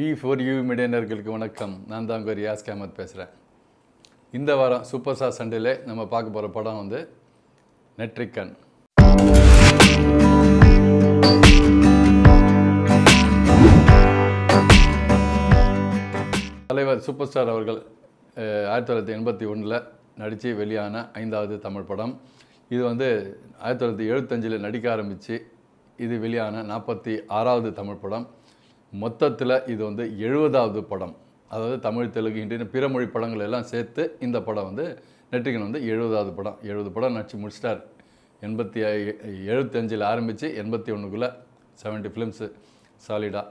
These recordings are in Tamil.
வி ஃபோர் யூ மீடியனர்களுக்கு வணக்கம் நான் தான் உங்கள் ரியாஸ் அஹமத் பேசுகிறேன் இந்த வாரம் சூப்பர் ஸ்டார் சண்டேல நம்ம பார்க்க போகிற படம் வந்து நெட்ரிக்கன் தலைவர் சூப்பர் ஸ்டார் அவர்கள் அஹ், ஆயிரத்தி தொள்ளாயிரத்தி எண்பத்தி ஒன்றில் நடித்து வெளியான ஐந்தாவது தமிழ் படம் இது வந்து ஆயிரத்தி தொள்ளாயிரத்தி எழுபத்தஞ்சில் நடிக்க ஆரம்பித்து இது வெளியான நாற்பத்தி ஆறாவது தமிழ் படம் மொத்தத்தில் இது வந்து எழுபதாவது படம் அதாவது தமிழ் தெலுங்கு ஹிந்தின்னு பிற மொழி படங்கள் எல்லாம் சேர்த்து இந்த படம் வந்து நெற்றிகன் வந்து எழுபதாவது படம் எழுபது படம் நடிச்சு முடிச்சிட்டார் எண்பத்தி எழுபத்தஞ்சில் ஆரம்பித்து எண்பத்தி ஒன்றுக்குள்ளே செவன்ட்டி ஃபிலிம்ஸு சாலிடாக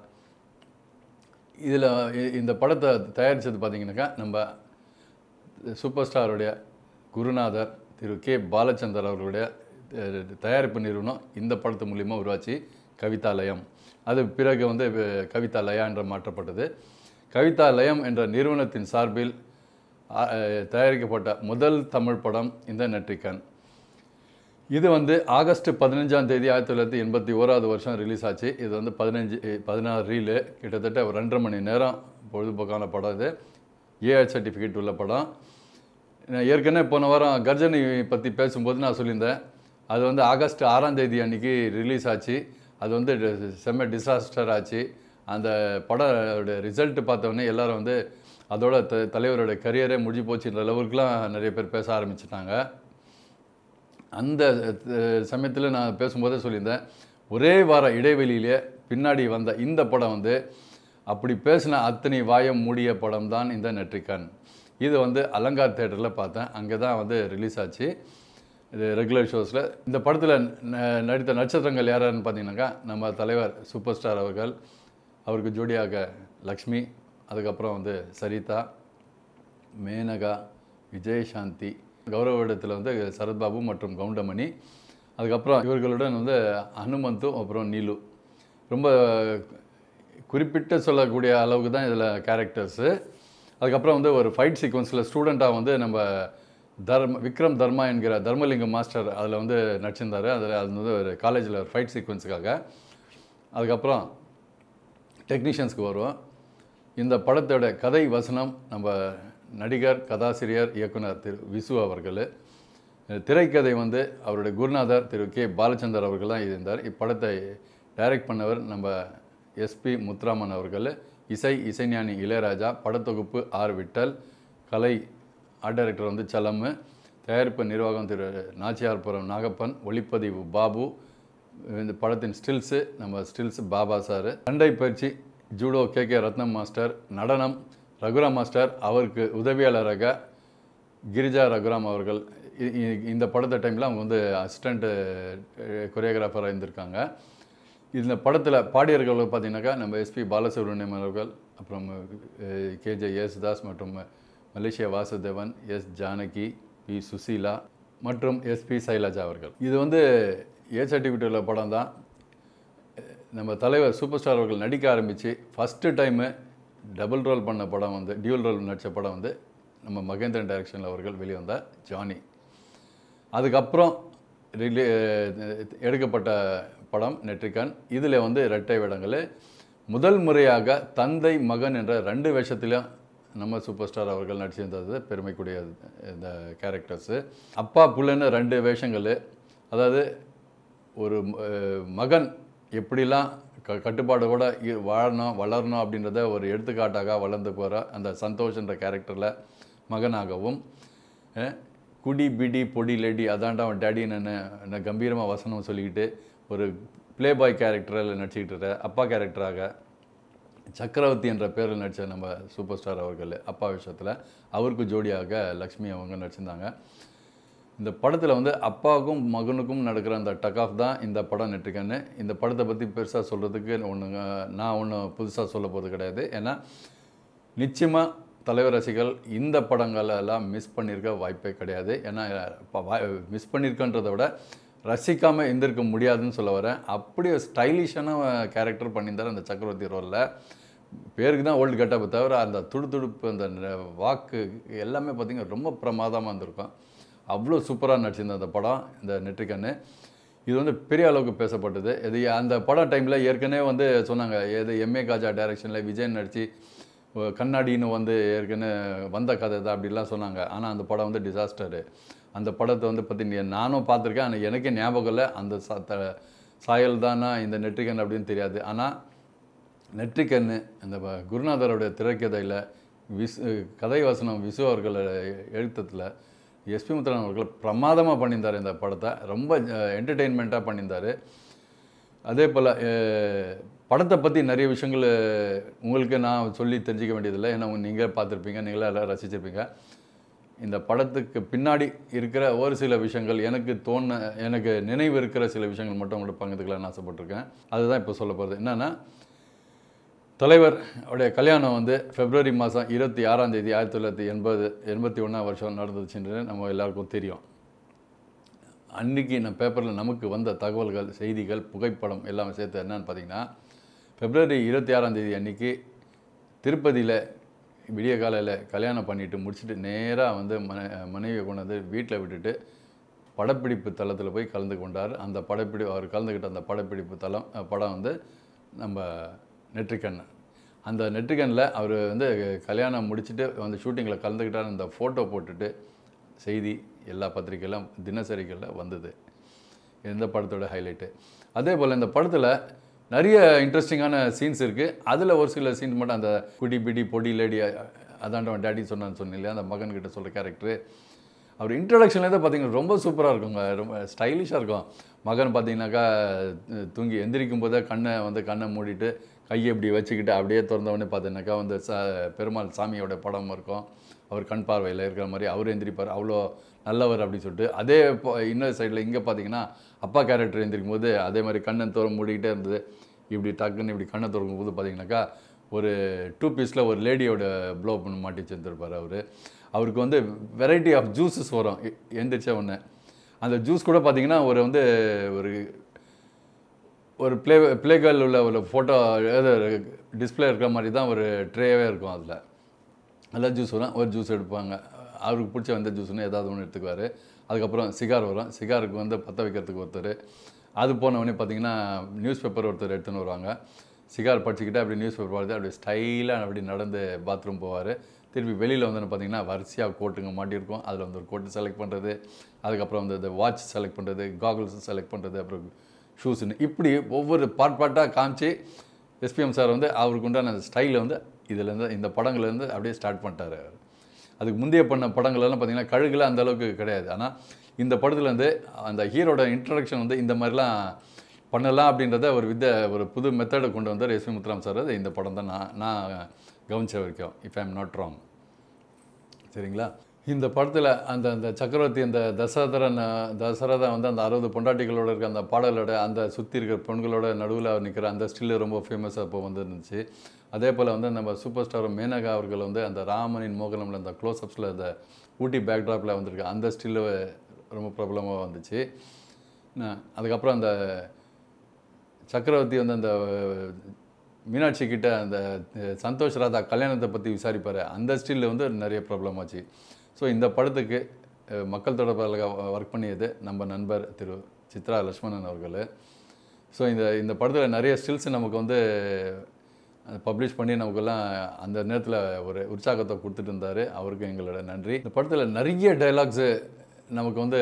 இதில் இந்த படத்தை தயாரித்தது பார்த்தீங்கன்னாக்கா நம்ம சூப்பர் ஸ்டாருடைய குருநாதர் திரு கே பாலச்சந்தர் அவர்களுடைய அஹ், தயாரிப்பு நிறுவனம் இந்த படத்து மூலிமா உருவாச்சு கவிதாலயம் அது பிறகு வந்து அஹ், கவிதாலயா என்று மாற்றப்பட்டது கவிதாலயம் என்ற நிறுவனத்தின் சார்பில் அஹ், தயாரிக்கப்பட்ட முதல் தமிழ் படம் இந்த நெற்றிக்கன் இது வந்து ஆகஸ்ட் பதினஞ்சாம் தேதி ஆயிரத்தி தொள்ளாயிரத்தி எண்பத்தி ஓராவது வருஷம் ரிலீஸ் ஆச்சு இது வந்து பதினஞ்சு பதினாறு ரீலு கிட்டத்தட்ட ஒரு ரெண்டரை மணி நேரம் பொழுதுபோக்கான படம் இது ஏஆர் சர்டிஃபிகேட் உள்ள படம் நான் ஏற்கனவே போன வாரம் கர்ஜனை பற்றி பேசும்போது நான் சொல்லியிருந்தேன் அது வந்து ஆகஸ்ட் ஆறாம் தேதி அன்னைக்கு ரிலீஸ் ஆச்சு அது வந்து டி- செம்ம டிசாஸ்டர் ஆச்சு அந்த படம் ரிசல்ட் பார்த்தோன்னே எல்லாரும் வந்து அதோட த தலைவரோட கரியரே முடிஞ்சு போச்சுன்ற அளவுக்குலாம் நிறைய பேர் பேச ஆரம்பிச்சிட்டாங்க அந்த சமயத்தில் நான் பேசும்போதே சொல்லியிருந்தேன் ஒரே வார இடைவெளியிலே பின்னாடி வந்த இந்த படம் வந்து அப்படி பேசின அத்தனை வாயம் மூடிய படம் தான் இந்த நெற்றிக்கன் இது வந்து அலங்கார் தேட்டரில் பார்த்தேன் அங்கே தான் வந்து ரிலீஸ் ஆச்சு இது ரெகுலர் ஷோஸில் இந்த படத்தில் நடித்த நட்சத்திரங்கள் யாராருன்னு பார்த்தீங்கன்னாக்கா நம்ம தலைவர் சூப்பர் ஸ்டார் அவர்கள் அவருக்கு ஜோடியாக லக்ஷ்மி அதுக்கப்புறம் வந்து சரிதா மேனகா விஜயசாந்தி கௌரவ இடத்துல வந்து சரத்பாபு மற்றும் கவுண்டமணி அதுக்கப்புறம் இவர்களுடன் வந்து ஹனுமந்தும் அப்புறம் நீலு ரொம்ப குறிப்பிட்டு சொல்லக்கூடிய அளவுக்கு தான் இதில் கேரக்டர்ஸு அதுக்கப்புறம் வந்து ஒரு ஃபைட் சீக்வன்ஸில் ஸ்டூடெண்ட்டாக வந்து நம்ம தர்ம விக்ரம் தர்மா என்கிற தர்மலிங்கம் மாஸ்டர் அதில் வந்து நடிச்சிருந்தார் அதில் அது வந்து ஒரு காலேஜில் ஒரு ஃபைட் சீக்வன்ஸுக்காக அதுக்கப்புறம் டெக்னீஷியன்ஸ்க்கு வருவோம் இந்த படத்தோட கதை வசனம் நம்ம நடிகர் கதாசிரியர் இயக்குனர் திரு விசு அவர்கள் திரைக்கதை வந்து அவருடைய குருநாதர் திரு கே பாலச்சந்தர் அவர்கள் தான் இருந்தார் இப்படத்தை டைரக்ட் பண்ணவர் நம்ம எஸ்பி முத்துராமன் அவர்கள் இசை இசைஞானி இளையராஜா படத்தொகுப்பு ஆர் விட்டல் கலை ஆர்ட் டைரக்டர் வந்து சலம்மு தயாரிப்பு நிர்வாகம் திரு நாச்சியார்புரம் நாகப்பன் ஒளிப்பதிவு பாபு இந்த படத்தின் ஸ்டில்ஸு நம்ம ஸ்டில்ஸ் பாபா சார் சண்டை பயிற்சி judo K K Rathnam master நடனம் ரகுராம் மாஸ்டர் அவருக்கு உதவியாளராக கிரிஜா ரகுராம் அவர்கள் இ- இ- இந்த படத்தை டைமில் அவங்க வந்து அசிஸ்டண்ட்டு கொரியோகிராஃபராக இருந்திருக்காங்க இந்த படத்தில் பாடியர்கள் பார்த்தீங்கன்னாக்கா நம்ம எஸ்பி பாலசுப்ரமணியம் அவர்கள் அப்புறம் கேஜே யேசுதாஸ் மற்றும் Malaysia Vasudevan S Janaki P Susheela மற்றும் எஸ்பி சைலஜா அவர்கள் இது வந்து ஏ சர்டிஃபிகேட் உள்ள படம் தான் நம்ம தலைவர் சூப்பர் ஸ்டார் அவர்கள் நடிக்க ஆரம்பித்து ஃபஸ்ட்டு டைமு டபுள் ரோல் பண்ண படம் வந்து டியூல் ரோல் நடித்த படம் வந்து நம்ம மகேந்திரன் டைரக்ஷனில் அவர்கள் வெளிவந்த ஜானி அதுக்கப்புறம் ரிலீ எடுக்கப்பட்ட படம் நெற்றிக்கன் இதில் வந்து இரட்டை வேடங்கள் முதல் முறையாக தந்தை மகன் என்ற ரெண்டு வேஷத்திலும் நம்ம சூப்பர் ஸ்டார் அவர்கள் நடிச்சிருந்தது பெருமைக்குரிய இந்த கேரக்டர்ஸு அப்பா புள்ளன்னு ரெண்டு வேஷங்கள் அதாவது ஒரு அஹ், மகன் எப்படிலாம் க கட்டுப்பாடோட இ- வாழணும் வளரணும் அப்படின்றத ஒரு எடுத்துக்காட்டாக வளர்ந்து போகிற அந்த சந்தோஷன்ற கேரக்டரில் மகனாகவும் அஹ், குடி பிடி பொடி லேடி அதான்டா அவன் டேடி என்ன கம்பீரமாக வசனம் சொல்லிக்கிட்டு ஒரு ப்ளே பாய் கேரக்டரில் நடிச்சுக்கிட்டு இருக்க அப்பா கேரக்டராக சக்கரவர்த்தி என்ற பேரில் நடித்த நம்ம சூப்பர் ஸ்டார் அவர்கள் அப்பா விஷயத்தில் அவருக்கு ஜோடியாக லக்ஷ்மி அவங்க நடிச்சிருந்தாங்க இந்த படத்தில் வந்து அப்பாவுக்கும் மகனுக்கும் நடக்கிற அந்த டக் ஆஃப் தான் இந்த படம் நெட்டுக்கன்னு இந்த படத்தை பற்றி பெருசாக சொல்கிறதுக்கு ஒன்றுங்க நான் ஒன்றும் புதுசாக சொல்ல போகிறது கிடையாது ஏன்னா நிச்சயமாக தலைவர் ரசிகர்கள் இந்த படங்களெல்லாம் மிஸ் பண்ணியிருக்க வாய்ப்பே கிடையாது ஏன்னா மிஸ் பண்ணியிருக்கன்றதை விட ரசிக்காமல் இருந்திருக்க முடியாதுன்னு சொல்ல வரேன் அப்படி ஸ்டைலிஷான கேரக்டர் பண்ணியிருந்தார் அந்த சக்கரவர்த்தி ரோலில் பேருக்கு தான் ஓல்டு கெட்டப்பை தவிர அந்த துடுதுடுப்பு அந்த ந- வாக்கு எல்லாமே பார்த்திங்கன்னா ரொம்ப பிரமாதமாக இருந்திருக்கும் அவ்வளோ சூப்பராக நடிச்சிருந்த அந்த படம் இந்த நெற்றிக்கண்ணு இது வந்து பெரிய அளவுக்கு பேசப்பட்டது இது அந்த படம் டைமில் ஏற்கனவே வந்து சொன்னாங்க எது எம்ஏ காஜா டைரக்ஷனில் விஜய் நடித்து கண்ணாடின்னு வந்து ஏற்கனவே வந்த கதை தான் அப்படிலாம் சொன்னாங்க ஆனால் அந்த படம் வந்து டிசாஸ்டரு அந்த படத்தை வந்து பற்றி நீ- நானும் பார்த்துருக்கேன் ஆனால் எனக்கே ஞாபகம் இல்லை அந்த சா த- சாயல் தானா இந்த நெற்றிக்கன் அப்படின்னு தெரியாது ஆனால் நெற்றிக்கண்ணு அந்த ப- குருநாதருடைய திரைக்கதையில் விஸ் கதை வசனம் விசு அவர்கள் எழுத்தத்தில் எஸ்பி முத்துராமன் அவர்கள் பிரமாதமாக பண்ணியிருந்தார் இந்த படத்தை ரொம்ப என்டர்டெயின்மெண்ட்டாக பண்ணியிருந்தார் அதே போல் படத்தை பற்றி நிறைய விஷயங்கள் அஹ், உங்களுக்கு நான் சொல்லி தெரிஞ்சிக்க வேண்டியதில்லை ஏன்னா நீங்கள் பார்த்துருப்பீங்க நீங்களே எல்லாம் ரசிச்சிருப்பீங்க இந்த படத்துக்கு பின்னாடி இருக்கிற ஒரு சில விஷயங்கள் எனக்கு தோண எனக்கு நினைவு இருக்கிற சில விஷயங்கள் மட்டும் உங்களோட பகிர்ந்துக்கலாம்னு ஆசைப்பட்டிருக்கேன் அதுதான் இப்போ சொல்ல போகிறது என்னென்னா தலைவர் உடைய கல்யாணம் வந்து பிப்ரவரி மாதம் இருபத்தி ஆறாம் தேதி ஆயிரத்தி தொள்ளாயிரத்தி எண்பது எண்பத்தி ஒன்றாம் வருஷம் நடந்துச்சுன்றது நம்ம எல்லாருக்கும் தெரியும் அன்றைக்கி நம்ம பேப்பரில் நமக்கு வந்த தகவல்கள் செய்திகள் புகைப்படம் எல்லாமே சேர்த்து என்னன்னு பார்த்தீங்கன்னா பிப்ரவரி இருபத்தி ஆறாம் தேதி அன்னைக்கு திருப்பதியில் விடிய காலையில் கல்யாணம் பண்ணிட்டு முடிச்சுட்டு நேராக வந்து மன மனைவியை கொண்டு வந்து வீட்டில் விட்டுட்டு படப்பிடிப்பு தளத்தில் போய் கலந்து கொண்டார் அந்த படப்பிடி அவர் கலந்துக்கிட்ட அந்த படப்பிடிப்பு தளம் அஹ், படம் வந்து நம்ம நெற்றிக்கண்ணன் அந்த நெற்றிக்கண்ணில் அவர் வந்து கல்யாணம் முடிச்சுட்டு வந்து ஷூட்டிங்கில் கலந்துக்கிட்டார் அந்த ஃபோட்டோ போட்டுட்டு செய்தி எல்லா பத்திரிக்கையிலும் தினசரிகளில் வந்தது இந்த படத்தோட ஹைலைட்டு அதே போல் இந்த படத்தில் நிறைய இன்ட்ரெஸ்டிங்கான சீன்ஸ் இருக்குது அதில் ஒரு சில சீன்ஸ் மட்டும் அந்த குடி பிடி பொடி லேடி அதாண்டவன் டேடி சொன்னான்னு சொன்னீங்களே அந்த மகன்கிட்ட சொல்கிற கேரக்டரு அவர் இன்ட்ரடக்ஷன்லேருந்து பார்த்தீங்கன்னா ரொம்ப சூப்பராக இருக்குங்க ரொம்ப ஸ்டைலிஷாக இருக்கும் மகன் பார்த்தீங்கன்னாக்கா அஹ், தூங்கி எந்திரிக்கும் போதே கண்ணை வந்து கண்ணை மூடிட்டு கையை இப்படி வச்சுக்கிட்டு அப்படியே திறந்தவொடனே பார்த்தீங்கன்னாக்கா வந்து ச பெருமாள் சாமியோட படம் இருக்கும் அவர் கண் பார்வையில் இருக்கிற மாதிரி அவர் எந்திரிப்பார் அவ்வளோ நல்லவர் அப்படின்னு சொல்லிட்டு அதே இப்போ இன்னொரு சைடில் இங்கே பார்த்தீங்கன்னா அப்பா கேரக்டர் எந்திரிக்கும் போது அதே மாதிரி கண்ணை திற மூடிக்கிட்டே இருந்தது இப்படி டக்குன்னு இப்படி கண்ணை திறக்கும் போது பார்த்தீங்கன்னாக்கா ஒரு டூ பீஸில் ஒரு லேடியோட ப்ளோ பண்ணி மாட்டி வச்சுருப்பார் அவர் அவருக்கு வந்து வெரைட்டி ஆஃப் ஜூஸஸ் வரும் எ- எந்திரிச்ச உடனே அந்த ஜூஸ் கூட பார்த்தீங்கன்னா ஒரு வந்து ஒரு ஒரு ப்ளே ப்ளே கேர்ள் உள்ள ஒரு ஃபோட்டோ டிஸ்ப்ளே இருக்கிற மாதிரி தான் ஒரு ட்ரேவே இருக்கும் அதில் அதில் ஜூஸ் வரும் ஒரு ஜூஸ் எடுப்பாங்க அவருக்கு பிடிச்ச வந்த ஜூஸ்னு ஏதாவது ஒன்று எடுத்துக்குவார் அதுக்கப்புறம் சிகார் வரும் சிகாருக்கு வந்து பற்ற வைக்கிறதுக்கு ஒருத்தர் அது போன உடனே பார்த்தீங்கன்னா நியூஸ் பேப்பர் ஒருத்தர் எடுத்துன்னு வருவாங்க சிகார் படிச்சுக்கிட்டு அப்படி நியூஸ் பேப்பர் பார்த்து அப்படி ஸ்டைலாக அப்படி நடந்து பாத்ரூம் போவார் திருப்பி வெளியில் வந்து பார்த்தீங்கன்னா வரிசையாக கோட்டுங்க மாட்டியிருக்கும் அதில் வந்து ஒரு கோட்டு செலக்ட் பண்ணுறது அதுக்கப்புறம் வந்து இந்த வாட்ச் செலக்ட் பண்ணுறது காகுல்ஸ் செலக்ட் பண்ணுறது அப்புறம் ஷூஸ்னு இப்படி ஒவ்வொரு பார்ட் பார்ட்டாக காமிச்சு எஸ்பிஎம் சார் வந்து அவருக்கு உண்டான அந்த ஸ்டைலை வந்து இதுலேருந்து இந்த படங்கள்லேருந்து அப்படியே ஸ்டார்ட் பண்ணிட்டாரு அவர் அதுக்கு முந்தைய பண்ண படங்களெல்லாம் பார்த்தீங்கன்னா கழுகுல அந்த அளவுக்கு கிடையாது ஆனால் இந்த படத்துல வந்து அந்த ஹீரோட இன்ட்ரடக்ஷன் வந்து இந்த மாதிரிலாம் பண்ணலாம் அப்படின்றத ஒரு வித்த ஒரு புது மெத்தடை கொண்டு வந்தார் எஸ்பி முத்துராம் சார் அது இந்த படம் தான் நான் நான் கவனிச்ச வரைக்கும் இஃப் ஐம் நாட் ராங் சரிங்களா இந்த படத்தில் அந்த அந்த சக்கரவர்த்தி அந்த தசரதரன் அஹ், தசரதன் வந்து அந்த அறுபது பொண்டாட்டிகளோட இருக்க அந்த பாடலோட அந்த சுற்றி இருக்கிற பெண்களோட நடுவில் அவர் நிற்கிற அந்த ஸ்டில்லு ரொம்ப ஃபேமஸாக இப்போ வந்துருந்துச்சு அதே போல் வந்து நம்ம சூப்பர் ஸ்டார் மேனகா அவர்கள் வந்து அந்த ராமனின் மோகனம்ல அந்த க்ளோஸ்அப்ஸில் அந்த ஊட்டி பேக்ட்ராப்பில் வந்திருக்கு அந்த ஸ்டில்லு ரொம்ப பிரபலமாக வந்துச்சு நான் அதுக்கப்புறம் அந்த சக்கரவர்த்தி வந்து அந்த அஹ், மீனாட்சி கிட்ட அந்த அஹ், சந்தோஷ் ராதா கல்யாணத்தை பற்றி விசாரிப்பார் அந்த ஸ்டில்ல வந்து நிறைய ப்ராப்ளம் ஆச்சு ஸோ இந்த படத்துக்கு அஹ், மக்கள் தொடர்பாளராக ஒர்க் பண்ணியது நம்ம நண்பர் திரு சித்ரா லட்சுமணன் அவர்கள் ஸோ இந்த இந்த படத்தில் நிறைய ஸ்டில்ஸ் நமக்கு வந்து பப்ளிஷ் பண்ணி நமக்கெல்லாம் அந்த நேரத்தில் ஒரு உற்சாகத்தை கொடுத்துட்டு இருந்தார் அவருக்கு எங்களோட நன்றி இந்த படத்தில் நிறைய டைலாக்ஸு நமக்கு வந்து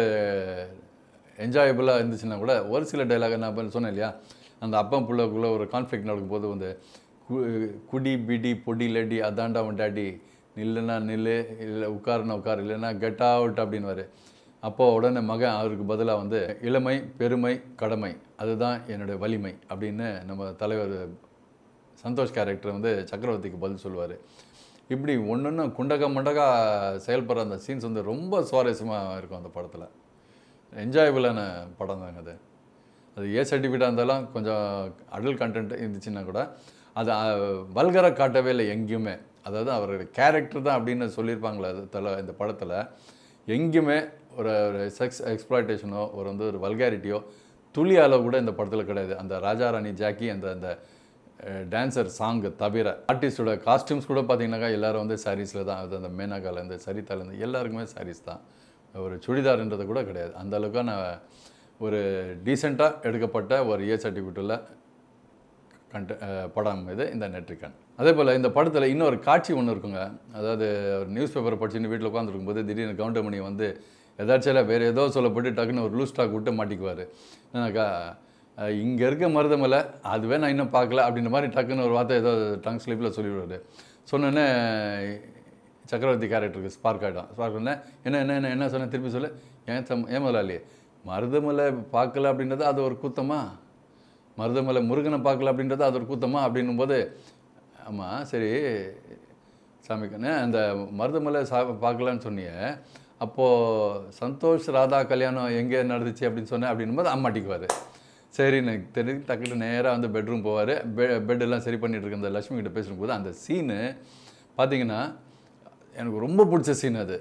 என்ஜாயபுளாக இருந்துச்சுன்னா கூட ஒரு சில டைலாக் நான் இப்ப சொன்னேன் இல்லையா அந்த அப்பம் புள்ளக்குள்ளே ஒரு கான்ஃப்ளிக் நடக்கும்போது வந்து கு- குடி பிடி பொடி லடி அதாண்டா அவன் டாடி நில்லுனா நில்லு இல்லை உட்காருனா உட்காரு இல்லைன்னா கெட் அவுட் அப்படின்னுவாரு அப்போ உடனே மகன் அவருக்கு பதிலாக வந்து இளமை பெருமை கடமை அதுதான் என்னுடைய வலிமை அப்படின்னு நம்ம தலைவர் சந்தோஷ் கேரக்டர் வந்து சக்கரவர்த்திக்கு பதில் சொல்லுவார் இப்படி ஒன்று குண்டக மண்டகா செயல்படுற அந்த சீன்ஸ் வந்து ரொம்ப சுவாரஸ்யமாக இருக்கும் அந்த படத்தில் என்ஜாயபிளான படம் தாங்க அது அது ஏ சர்டிஃபிகேட்டாக இருந்தாலும் கொஞ்சம் அடல் கண்டென்ட் இருந்துச்சுன்னா கூட அது வல்கராக காட்டவே இல்லை எங்கேயுமே அதாவது அவருடைய கேரக்டர் தான் அப்படின்னு சொல்லியிருப்பாங்களே அது தலை இந்த படத்தில் எங்கேயுமே ஒரு ஒரு செக்ஸ் எக்ஸ்ப்ளாய்டேஷனோ ஒரு வந்து ஒரு வல்காரிட்டியோ துளி அளவு கூட இந்த படத்தில் கிடையாது அந்த ராஜா ராணி ஜாக்கி அந்த அந்த டான்சர் சாங்கு தவிர ஆர்டிஸ்டோட காஸ்டியூம்ஸ் கூட பார்த்தீங்கன்னாக்கா எல்லாரும் வந்து சாரீஸில் தான் அது அந்த மேனகாலேருந்து சரிதாலேருந்து எல்லாருக்குமே சாரீஸ் தான் ஒரு சுடிதார்ன்றது கூட கிடையாது அந்த அளவுக்கான ஒரு டீசெண்டாக எடுக்கப்பட்ட ஒரு ஏ சர்டிஃபிகேட் உள்ள கண்ட அஹ் படம் இது இந்த நெட்ரிகன் அதே போல் இந்த படத்தில் இன்னொரு காட்சி ஒன்று இருக்குங்க அதாவது ஒரு நியூஸ் பேப்பரை படிச்சுன்னு வீட்டில் உட்காந்துருக்கும்போது திடீர்னு கவுண்டமணி வந்து எதாச்சும் வேறு ஏதோ சொல்லப்பட்டு டக்குன்னு ஒரு லூஸ் ஸ்டாக் விட்டு மாட்டிக்குவார் என்னக்கா இங்கே இருக்க மருதமலை அதுவே நான் இன்னும் பார்க்கல அப்படின்ற மாதிரி டக்குன்னு ஒரு வார்த்தை ஏதோ டங் ஸ்லிப்பில் சொல்லிவிடுவார் சொன்னோன்னே சக்கரவர்த்தி கேரக்டருக்கு ஸ்பார்க் ஆகிடும் ஸ்பார்க் பண்ண என்ன என்ன என்ன என்ன சொன்னேன் திருப்பி சொல்லு ஏன் சம் ஏன் முதலாளி மருதமலை பார்க்கல அப்படின்றது அது ஒரு குத்தமா மருதமலை முருகனை பார்க்கல அப்படின்றது அது ஒரு கூத்தமா அப்படின்னும் போது ஆமாம் சரி சாமி கண்ணு அந்த மருதமலை சா பார்க்கலன்னு சொன்னியே அப்போது சந்தோஷ் ராதா கல்யாணம் எங்கே நடந்துச்சு அப்படின்னு சொன்னேன் அப்படின்னும் போது அம்மாட்டிக்குவார் சரி எனக்கு தெரிஞ்சு டக்குனு நேராக வந்து பெட்ரூம் போவார் பெ பெட்டெல்லாம் சரி பண்ணிட்டு இருக்க அந்த லக்ஷ்மி கிட்ட பேசும்போது அந்த சீனு பார்த்தீங்கன்னா எனக்கு ரொம்ப பிடிச்ச சீன் அது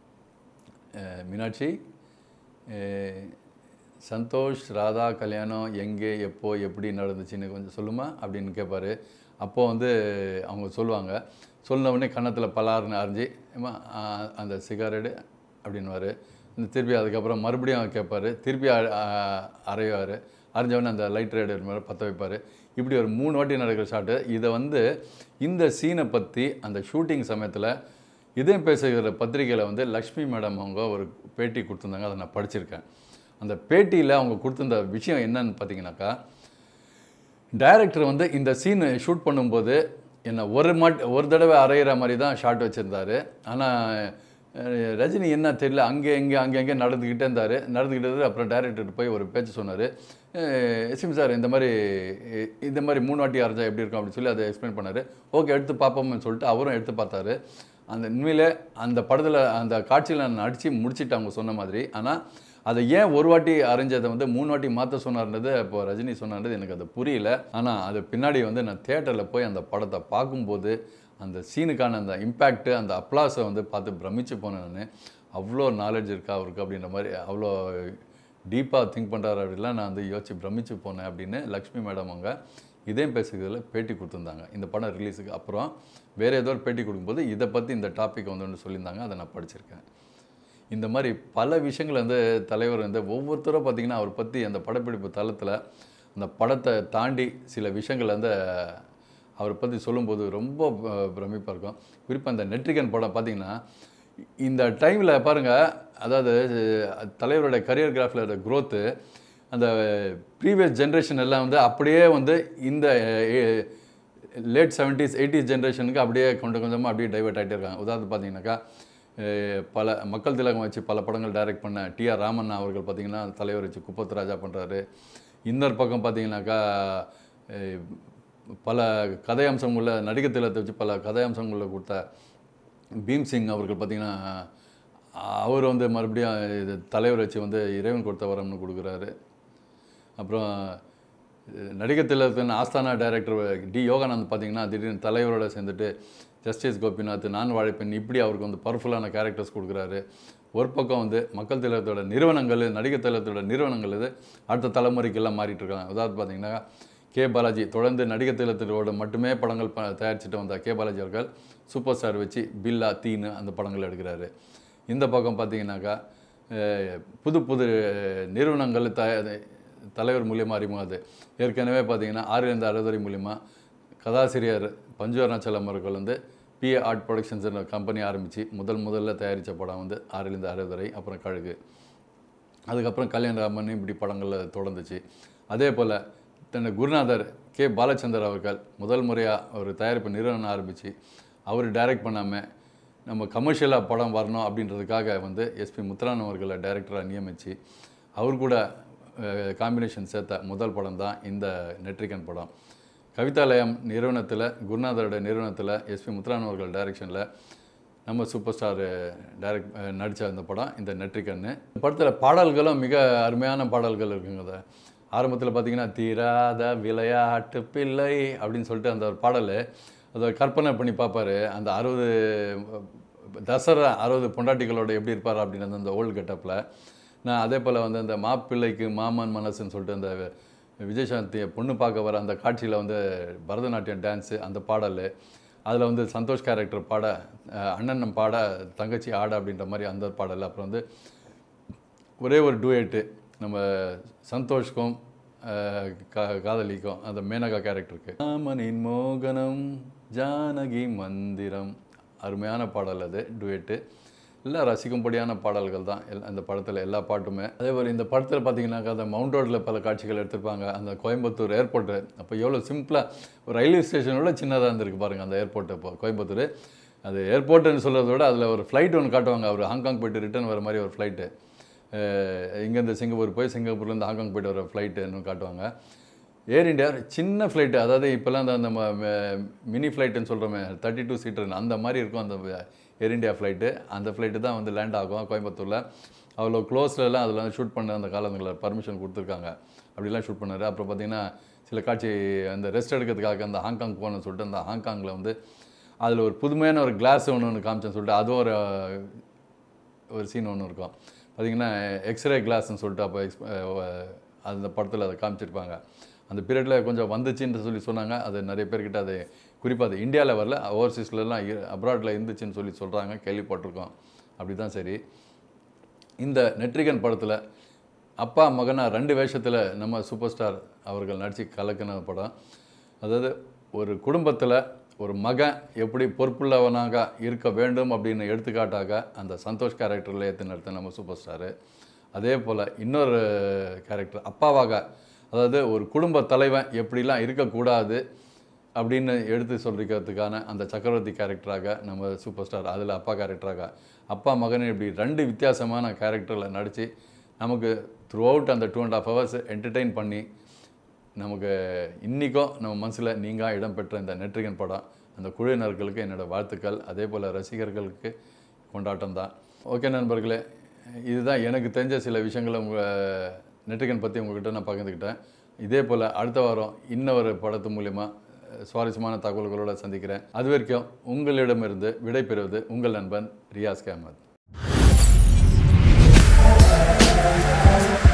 அஹ் மீனாட்சி அஹ் சந்தோஷ் ராதா கல்யாணம் எங்கே எப்போ எப்படி நடந்துச்சுன்னு கொஞ்சம் சொல்லுமா அப்படின்னு கேட்பாரு அப்போ வந்து அவங்க சொல்லுவாங்க சொன்ன உடனே கன்னத்தில் பலாருன்னு அரைஞ்சி ஏம்மா ஆ, அந்த சிகாரெடு அப்படின்னுவார் இந்த திருப்பி அதுக்கப்புறம் மறுபடியும் கேட்பாரு திருப்பி அ- அ- அரைவார் அரைஞ்சவொடனே அந்த லைட் ரேடு மாதிரி பற்ற வைப்பார் இப்படி ஒரு மூணு வாட்டி நடக்கிற ஷாட்டு இதை வந்து இந்த சீனை பற்றி அந்த ஷூட்டிங் சமயத்தில் இதயம் பேசுகிற பத்திரிக்கையில் வந்து லக்ஷ்மி மேடம் அவங்க ஒரு பேட்டி கொடுத்துருந்தாங்க அதை நான் படிச்சிருக்கேன் அந்த பேட்டியில் அவங்க கொடுத்திருந்த விஷயம் என்னன்னு பார்த்தீங்கன்னாக்கா டைரக்டர் வந்து இந்த சீன் ஷூட் பண்ணும்போது என்னை ஒரு மாட் ஒரு தடவை அரைகிற மாதிரி தான் ஷாட் வச்சுருந்தாரு ஆனால் ரஜினி என்ன தெரியல அங்கே இங்கே அங்கே அங்கே நடந்துக்கிட்டே இருந்தார் நடந்துக்கிட்டே இருந்தாரு. அப்புறம் டைரக்டர் போய் ஒரு பேச்சு சொன்னார் எஸ்எம் சார் இந்த மாதிரி இ- இந்த மாதிரி மூணு வாட்டி அரைஞ்சா எப்படி இருக்கும் அப்படின்னு சொல்லி அதை எக்ஸ்பிளைன் பண்ணார் ஓகே எடுத்து பார்ப்போம்னு சொல்லிட்டு அவரும் எடுத்து பார்த்தாரு அந்த உண்மையிலே அந்த படத்தில் அந்த காட்சியில் நான் நடித்து முடிச்சிட்டு அவங்க சொன்ன மாதிரி ஆனால் அதை ஏன் ஒரு வாட்டி அரைஞ்சதை வந்து மூணு வாட்டி மாற்ற சொன்னார்ன்றது இப்போ ரஜினி சொன்னார்ன்றது எனக்கு அது புரியல ஆனால் அது பின்னாடி வந்து நான் தேட்டரில் போய் அந்த படத்தை பார்க்கும்போது அந்த சீனுக்கான அந்த இம்பேக்ட்டு அந்த அப்ளாஸை வந்து பார்த்து பிரமிச்சு போனேன் நான் அவ்வளோ நாலேஜ் இருக்கா அவருக்கு அப்படின்ற மாதிரி அவ்வளோ டீப்பாக திங்க் பண்ணுறாரு அப்படிலாம் நான் வந்து யோசிச்சு பிரமிச்சு போனேன் அப்படின்னு லக்ஷ்மி மேடம் அவங்க இதயம் பேசுகிறதுல பேட்டி கொடுத்துருந்தாங்க இந்த படம் ரிலீஸுக்கு அப்புறம் வேறு ஏதோ ஒரு பேட்டி கொடுக்கும்போது இதை பற்றி இந்த டாபிக் வந்து ஒன்று சொல்லியிருந்தாங்க அதை நான் படிச்சிருக்கேன் இந்த மாதிரி பல விஷயங்கள் வந்து தலைவர் வந்து ஒவ்வொருத்தரும் பார்த்தீங்கன்னா அவர் பற்றி அந்த படப்பிடிப்பு தளத்தில் அந்த படத்தை தாண்டி சில விஷயங்கள் வந்து அவரை பற்றி சொல்லும்போது ரொம்ப அஹ், பிரமிப்பா இருக்கும் குறிப்பாக அந்த நெட்ரிகன் படம் பார்த்தீங்கன்னா இந்த டைமில் பாருங்கள் அதாவது அஹ், தலைவரோட கரியர் கிராஃபில் growth அந்த ப்ரீவியஸ் ஜென்ரேஷன் எல்லாம் வந்து அப்படியே வந்து இந்த லேட் செவன்ட்டீஸ் எயிட்டிஸ் ஜென்ரேஷனுக்கு அப்படியே கொஞ்சம் கொஞ்சமாக அப்படியே டைவர்ட் ஆகிட்டே இருக்காங்க உதாரணத்துக்கு பார்த்தீங்கன்னாக்கா அஹ், பல மக்கள் திலகம் வச்சு பல படங்கள் டைரக்ட் பண்ண டிஆர் ராமண்ணா அவர்கள் பார்த்தீங்கன்னா தலைவர் வச்சு குப்பத்து ராஜா பண்ணுறாரு இன்னொரு பக்கம் பார்த்தீங்கன்னாக்கா அஹ், பல கதை அம்சம் உள்ள நடிகர் திலகத்தை வச்சு பல கதை அம்சங்களில் கொடுத்த பீம் சிங் அவர்கள் பார்த்தீங்கன்னா அவர் வந்து மறுபடியும் இது தலைவர் வச்சு வந்து இறைவன் கொடுத்த வரம்னு கொடுக்குறாரு அப்புறம் அஹ், நடிகர் திலகத்தின் ஆஸ்தானா டைரக்டர் டி யோகானந்த் பார்த்தீங்கன்னா திடீர்னு தலைவரோட சேர்ந்துட்டு ஜஸ்டிஸ் கோபிநாத் நான் வாழைப்பெண் இப்படி அவருக்கு வந்து பவர்ஃபுல்லான கேரக்டர்ஸ் கொடுக்குறாரு ஒரு பக்கம் வந்து மக்கள் திலகத்தோட நிறுவனங்கள் நடிகர் திலகத்தோட நிறுவனங்கள் இது அடுத்த தலைமுறைக்கு எல்லாம் மாறிட்டு இருக்காங்க உதாரணம் பார்த்தீங்கன்னா கே பாலாஜி தொடர்ந்து நடிகர் திலகத்தோட மட்டுமே படங்கள் ப தயாரிச்சுட்டு வந்த கே பாலாஜி அவர்கள் சூப்பர் ஸ்டார் வச்சு பில்லா தீனு அந்த படங்கள் எடுக்கிறாரு இந்த பக்கம் பார்த்தீங்கன்னாக்கா அஹ், புது புது நிறுவனங்கள் த தலைவர் மூலியமாக அறிமுகது ஏற்கனவே பார்த்தீங்கன்னா ஆறிலிருந்து அறுபது மூலியமா கதாசிரியர் பஞ்சு அருணாச்சலம் அவர்கள் வந்து பிஏ ஆர்ட் ப்ரொடக்ஷன்ஸ் கம்பெனி ஆரம்பித்து முதல் முதல்ல தயாரித்த படம் வந்து ஆறிலிருந்து அறுபது வரை அப்புறம் கழுகு அதுக்கப்புறம் கல்யாணராமன் இப்படி படங்களில் தொடர்ந்துச்சு அதே போல் தன்னை குருநாதர் கே பாலச்சந்தர் அவர்கள் முதல் முறையாக ஒரு தயாரிப்பு நிறுவனம் ஆரம்பித்து அவர் டைரக்ட் பண்ணாமல் நம்ம கமர்ஷியலாக படம் வரணும் அப்படின்றதுக்காக வந்து எஸ்பி முத்துரான் அவர்களை டைரக்டராக நியமித்து அவர் கூட காம்பினேஷன் சேர்த்த முதல் படம் தான் இந்த நெட்ரிகன் படம் கவிதாலயம் நிறுவனத்தில் குருநாதரோட நிறுவனத்தில் எஸ்பி முத்துரான் அவர்கள் டைரக்ஷனில் நம்ம சூப்பர் ஸ்டார் டைரக்ட் நடித்த அந்த படம் இந்த நெட்ரிகன்னு இந்த படத்தில் பாடல்களும் மிக அருமையான பாடல்கள் இருக்குங்க அதை ஆரம்பத்தில் பார்த்தீங்கன்னா தீராத விளையாட்டு பிள்ளை அப்படின்னு சொல்லிட்டு அந்த ஒரு பாடல் அதை கற்பனை பண்ணி பார்ப்பாரு அந்த அறுபது தசரா அறுபது பொண்டாட்டிகளோட எப்படி இருப்பார் அப்படின்னு அந்த ஓல்டு கெட்டப்பில் நான் அதே போல் வந்து அந்த மாப்பிள்ளைக்கு மாமன் மனசுன்னு சொல்லிட்டு அந்த விஜயசாந்தி பொண்ணு பார்க்க வர அந்த காட்சியில் வந்து பரதநாட்டியம் டான்ஸு அந்த பாடல் அதில் வந்து சந்தோஷ் கேரக்டர் பாட அஹ், அண்ணன் பாட தங்கச்சி ஆட அப்படின்ற மாதிரி அந்த பாடல் அப்புறம் வந்து ஒரே ஒரு டூயட்டு நம்ம சந்தோஷ்க்கும் அஹ், கா- காதலிக்கும் அந்த மேனகா கேரக்டருக்கு ராமனின் மோகனம் ஜானகி மந்திரம் அருமையான பாடல் அது டுவேட்டு எல்லாம் ரசிக்கும்படியான பாடல்கள் தான் எல் அந்த படத்தில் எல்லா பாட்டுமே அதே போல் இந்த படத்தில் பார்த்தீங்கன்னாக்கா அந்த மவுண்ட் ரோட்டில் பல காட்சிகள் எடுத்திருப்பாங்க அந்த கோயம்புத்தூர் ஏர்போர்ட்டு அப்போ எவ்வளோ சிம்பிளாக ஒரு ரயில்வே ஸ்டேஷனோட சின்னதாக இருந்திருக்கு பாருங்கள் அந்த ஏர்போர்ட்டு இப்போ கோயம்புத்தூர் அது ஏர்போர்ட்டுன்னு சொல்கிறத விட அதில் ஒரு ஃப்ளைட் ஒன்று காட்டுவாங்க அவர் ஹாங்காங் போயிட்டு ரிட்டர்ன் வர மாதிரி ஒரு ஃப்ளைட்டு இங்கேருந்து சிங்கப்பூர் போய் சிங்கப்பூர்லேருந்து ஹாங்காங் போயிட்டு வர ஃப்ளைட்டுன்னு காட்டுவாங்க ஏர் இந்தியா சின்ன ஃப்ளைட்டு அதாவது இப்போல்லாம் அந்த அந்த ம- ம- மினி ஃப்ளைட்டுன்னு சொல்கிறோமே தேர்ட்டி டூ சீட்டர்னு அந்த மாதிரி இருக்கும் அந்த ஏர் இந்தியா ஃப்ளைட்டு அந்த ஃப்ளைட்டு தான் வந்து லேண்ட் ஆகும் கோயம்புத்தூரில் அவ்வளோ க்ளோஸ்லலாம் அதில் வந்து ஷூட் பண்ண அந்த காலங்களில் பர்மிஷன் கொடுத்துருக்காங்க அப்படிலாம் ஷூட் பண்ணார் அப்புறம் பார்த்தீங்கன்னா சில காட்சி அந்த ரெஸ்ட் எடுக்கிறதுக்காக அந்த ஹாங்காங் போகணும்னு சொல்லிட்டு அந்த ஹாங்காங்கில் வந்து அதில் ஒரு புதுமையான ஒரு கிளாஸ் ஒன்று ஒன்று காமிச்சேன்னு சொல்லிட்டு அது ஒரு ஒரு சீன் ஒன்று இருக்கும் பார்த்தீங்கன்னா எக்ஸ்ரே கிளாஸ்னு சொல்லிட்டு அப்போ எக்ஸ் அந்த படத்தில் அதை காமிச்சிருப்பாங்க அந்த பீரியடில் கொஞ்சம் வந்துச்சுன்னு சொல்லி சொன்னாங்க அது நிறைய பேர்கிட்ட அது குறிப்பாக அது இந்தியாவில் வரல ஓவர்சீஸ்லலாம் அப்ராட்டில் இருந்துச்சுன்னு சொல்லி சொல்கிறாங்க கேள்விப்பட்டிருக்கோம் அப்படி தான் சரி இந்த நெட்ரிகன் படத்தில் அப்பா மகனா ரெண்டு வேஷத்தில் நம்ம சூப்பர் ஸ்டார் அவர்கள் நடித்து கலக்கின படம் அதாவது ஒரு குடும்பத்தில் ஒரு மகன் எப்படி பொறுப்புள்ளவனாக இருக்க வேண்டும் அப்படின்னு எடுத்துக்காட்டாக அந்த சந்தோஷ் கேரக்டரில் ஏற்று நடத்த நம்ம சூப்பர் ஸ்டாரு அதே போல் இன்னொரு கேரக்டர் அப்பாவாக அதாவது ஒரு குடும்ப தலைவன் எப்படிலாம் இருக்கக்கூடாது அப்படின்னு எடுத்து சொல்லிக்கிறதுக்கான அந்த சக்கரவர்த்தி கேரக்டராக நம்ம சூப்பர் ஸ்டார் அதில் அப்பா கேரக்டராக அப்பா மகன் இப்படி ரெண்டு வித்தியாசமான கேரக்டரில் நடித்து நமக்கு த்ரூ அவுட் அந்த two and half hours entertain பண்ணி நமக்கு இன்றைக்கும் நம்ம மனசில் நீங்கள் இடம் பெற்ற இந்த நெற்றிகன் படம் அந்த குழுவினர்களுக்கு என்னோடய வாழ்த்துக்கள் அதே போல் ரசிகர்களுக்கு கொண்டாட்டம் தான் ஓகே நண்பர்களே இதுதான் எனக்கு தெரிஞ்ச சில விஷயங்களை உங்கள் நெற்றிகன் பற்றி உங்ககிட்ட நான் பகிர்ந்துக்கிட்டேன் இதே போல் அடுத்த வாரம் இன்னொரு படத்து மூலிமா சுவாரஸ்யமான தகவல்களோடு சந்திக்கிறேன் அது வரைக்கும் உங்களிடமிருந்து விடைபெறுவது உங்கள் நண்பன் ரியாஸ் அஹமத்